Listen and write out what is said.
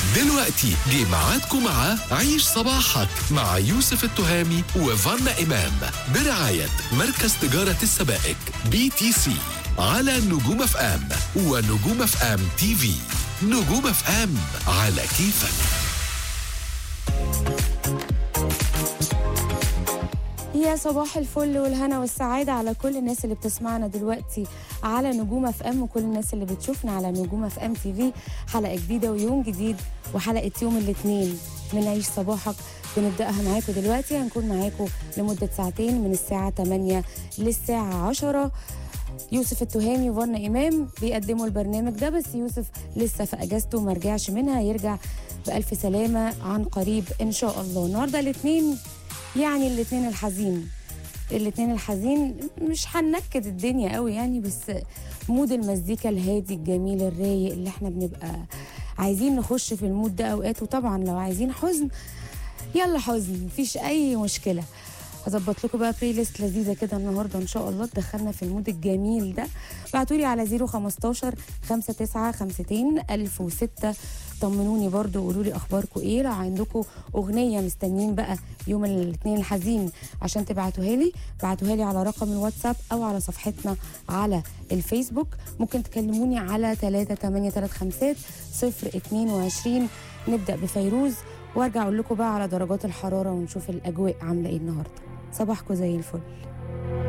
دلوقتي جه ميعادكم مع عيش صباحك مع يوسف التهامي وفانا إمام برعاية مركز تجارة السبائك بي تي سي على نجوم اف ام ونجوم اف ام تي في نجوم اف ام على كيفك يا صباح الفل والهنا والسعادة على كل الناس اللي بتسمعنا دلوقتي على نجوم اف ام وكل الناس اللي بتشوفنا على نجوم اف ام تي في حلقة جديدة ويوم جديد وحلقة يوم الاثنين من عيش صباحك بنبدأها معاكم دلوقتي هنكون معاكم لمدة ساعتين من الساعة 8 للساعة 10 يوسف التهامي وفرنا إمام بيقدموا البرنامج ده بس يوسف لسه في أجازته ما رجعش منها يرجع بألف سلامة عن قريب إن شاء الله النهاردة الاثنين يعني الاثنين الحزين الاثنين الحزين مش هننكد الدنيا قوي يعني بس مود المزيكا الهادي الجميل الرايق اللي احنا بنبقى عايزين نخش في المود ده اوقات وطبعا لو عايزين حزن يلا حزن مفيش اي مشكله هظبط لكم بقى بلاي ليست لذيذه كده النهارده ان شاء الله تدخلنا في المود الجميل ده بعتوا لي على 015 59 50 1006 طمنوني برضو وقولوا لي اخباركم ايه لو عندكم اغنيه مستنيين بقى يوم الاثنين الحزين عشان تبعتوها لي بعتوها لي على رقم الواتساب او على صفحتنا على الفيسبوك ممكن تكلموني على 3835 022 نبدا بفيروز وارجع اقول لكم بقى على درجات الحراره ونشوف الاجواء عامله ايه النهارده صباحكم زي الفل